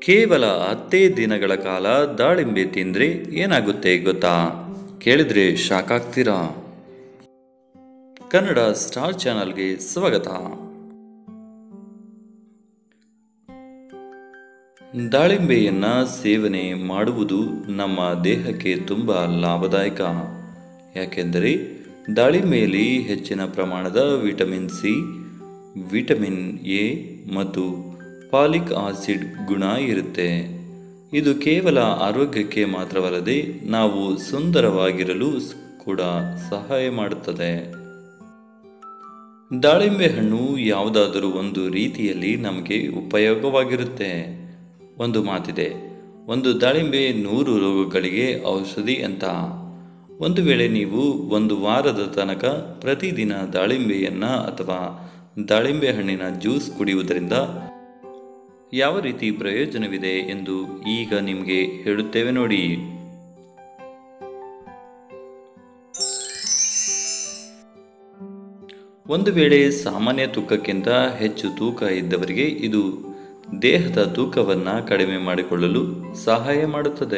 ಕೇವಲ ಹತ್ತೇ ದಿನಗಳ ಕಾಲ ದಾಳಿಂಬೆ ತಿಂದ್ರೆ ಏನಾಗುತ್ತೆ ಗೊತ್ತಾ ಕೇಳಿದ್ರೆ ಶಾಕ್ ಆಗ್ತೀರಾ ಕನ್ನಡ ಸ್ಟಾರ್ ಚಾನಲ್ಗೆ ಸ್ವಾಗತ ದಾಳಿಂಬೆಯನ್ನ ಸೇವನೆ ಮಾಡುವುದು ನಮ್ಮ ದೇಹಕ್ಕೆ ತುಂಬ ಲಾಭದಾಯಕ ಯಾಕೆಂದರೆ ದಾಳಿಂಬೆಯಲ್ಲಿ ಹೆಚ್ಚಿನ ಪ್ರಮಾಣದ ವಿಟಮಿನ್ ಸಿ ವಿಟಮಿನ್ ಎ ಮತ್ತು ಪಾಲಿಕ್ ಆಸಿಡ್ ಗುಣ ಇರುತ್ತೆ ಇದು ಕೇವಲ ಆರೋಗ್ಯಕ್ಕೆ ಮಾತ್ರವಲ್ಲದೆ ನಾವು ಸುಂದರವಾಗಿರಲು ಕೂಡ ಸಹಾಯ ಮಾಡುತ್ತದೆ ದಾಳಿಂಬೆ ಹಣ್ಣು ಯಾವುದಾದರೂ ಒಂದು ರೀತಿಯಲ್ಲಿ ನಮಗೆ ಉಪಯೋಗವಾಗಿರುತ್ತೆ ಒಂದು ಮಾತಿದೆ ಒಂದು ದಾಳಿಂಬೆ ನೂರು ರೋಗಗಳಿಗೆ ಔಷಧಿ ಅಂತ ಒಂದು ವೇಳೆ ನೀವು ಒಂದು ವಾರದ ತನಕ ಪ್ರತಿದಿನ ದಾಳಿಂಬೆಯನ್ನು ಅಥವಾ ದಾಳಿಂಬೆ ಹಣ್ಣಿನ ಜ್ಯೂಸ್ ಕುಡಿಯುವುದರಿಂದ ಯಾವ ರೀತಿ ಪ್ರಯೋಜನವಿದೆ ಎಂದು ಈಗ ನಿಮಗೆ ಹೇಳುತ್ತೇವೆ ನೋಡಿ ಒಂದು ವೇಳೆ ಸಾಮಾನ್ಯ ತೂಕಕ್ಕಿಂತ ಹೆಚ್ಚು ತೂಕ ಇದ್ದವರಿಗೆ ಇದು ದೇಹದ ತೂಕವನ್ನು ಕಡಿಮೆ ಮಾಡಿಕೊಳ್ಳಲು ಸಹಾಯ ಮಾಡುತ್ತದೆ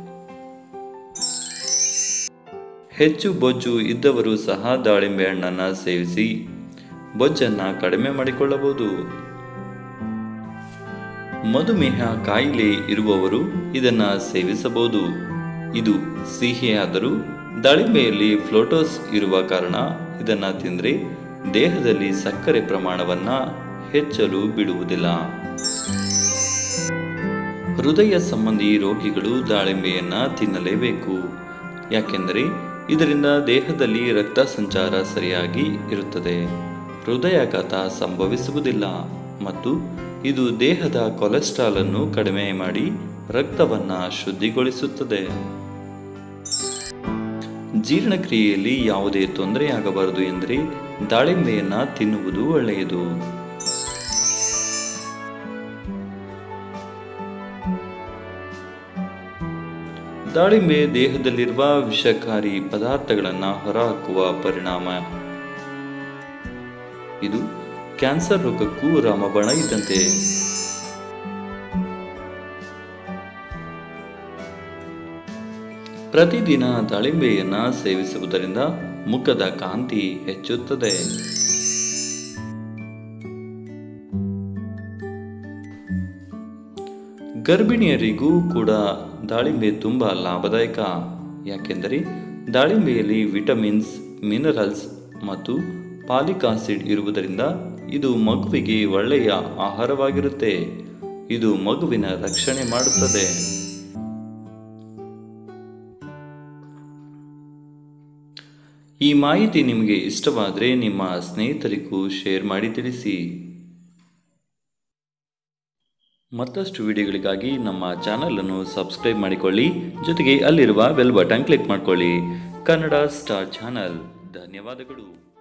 ಹೆಚ್ಚು ಬೊಜ್ಜು ಇದ್ದವರು ಸಹ ದಾಳಿಂಬೆ ಹಣ್ಣನ್ನು ಸೇವಿಸಿ ಬೊಜ್ಜನ್ನು ಕಡಿಮೆ ಮಾಡಿಕೊಳ್ಳಬಹುದು ಮಧುಮೇಹ ಕಾಯಿಲೆ ಇರುವವರು ಇದನ್ನ ಸೇವಿಸಬಹುದು ಇದು ಸಿಹಿಯಾದರೂ ದಾಳಿಂಬೆಯಲ್ಲಿ ಫ್ಲೋಟೋಸ್ ಇರುವ ಕಾರಣ ಇದನ್ನ ತಿಂದರೆ ದೇಹದಲ್ಲಿ ಸಕ್ಕರೆ ಪ್ರಮಾಣವನ್ನ ಹೆಚ್ಚಲು ಬಿಡುವುದಿಲ್ಲ ಹೃದಯ ಸಂಬಂಧಿ ರೋಗಿಗಳು ದಾಳಿಂಬೆಯನ್ನ ತಿನ್ನಲೇಬೇಕು ಯಾಕೆಂದರೆ ಇದರಿಂದ ದೇಹದಲ್ಲಿ ರಕ್ತ ಸಂಚಾರ ಸರಿಯಾಗಿ ಇರುತ್ತದೆ ಹೃದಯಾಘಾತ ಸಂಭವಿಸುವುದಿಲ್ಲ ಮತ್ತು ಇದು ದೇಹದ ಕೊಲೆಸ್ಟ್ರಾಲ್ ಅನ್ನು ಕಡಿಮೆ ಮಾಡಿ ರಕ್ತವನ್ನ ಶುದ್ಧಿಗೊಳಿಸುತ್ತದೆ ಜೀರ್ಣಕ್ರಿಯೆಯಲ್ಲಿ ಯಾವುದೇ ತೊಂದರೆಯಾಗಬಾರದು ಎಂದರೆ ದಾಳಿಂಬೆಯನ್ನ ತಿನ್ನುವುದು ಒಳ್ಳೆಯದು ದಾಳಿಂಬೆ ದೇಹದಲ್ಲಿರುವ ವಿಷಕಾರಿ ಪದಾರ್ಥಗಳನ್ನು ಹೊರಹಾಕುವ ಪರಿಣಾಮ ಇದು ಕ್ಯಾನ್ಸರ್ ರೋಗಕ್ಕೂ ರಾಮಬಾಣ ಇದ್ದಂತೆ ಪ್ರತಿದಿನ ದಾಳಿಂಬೆಯನ್ನ ಸೇವಿಸುವುದರಿಂದ ಮುಖದ ಕಾಂತಿ ಹೆಚ್ಚುತ್ತದೆ ಗರ್ಭಿಣಿಯರಿಗೂ ಕೂಡ ದಾಳಿಂಬೆ ತುಂಬ ಲಾಭದಾಯಕ ಯಾಕೆಂದರೆ ದಾಳಿಂಬೆಯಲ್ಲಿ ವಿಟಮಿನ್ಸ್ ಮಿನರಲ್ಸ್ ಮತ್ತು ಪಾಲಿಕ್ ಆಸಿಡ್ ಇರುವುದರಿಂದ ಇದು ಮಗುವಿಗೆ ಒಳ್ಳೆಯ ಆಹಾರವಾಗಿರುತ್ತೆ ಇದು ಮಗುವಿನ ರಕ್ಷಣೆ ಮಾಡುತ್ತದೆ ಈ ಮಾಹಿತಿ ನಿಮಗೆ ಇಷ್ಟವಾದರೆ ನಿಮ್ಮ ಸ್ನೇಹಿತರಿಗೂ ಶೇರ್ ಮಾಡಿ ತಿಳಿಸಿ ಮತ್ತಷ್ಟು ವಿಡಿಯೋಗಳಿಗಾಗಿ ನಮ್ಮ ಚಾನಲನ್ನು ಸಬ್ಸ್ಕ್ರೈಬ್ ಮಾಡಿಕೊಳ್ಳಿ ಜೊತೆಗೆ ಅಲ್ಲಿರುವ ಬೆಲ್ ಬಟನ್ ಕ್ಲಿಕ್ ಮಾಡಿಕೊಳ್ಳಿ ಕನ್ನಡ ಸ್ಟಾರ್ ಚಾನಲ್ ಧನ್ಯವಾದಗಳು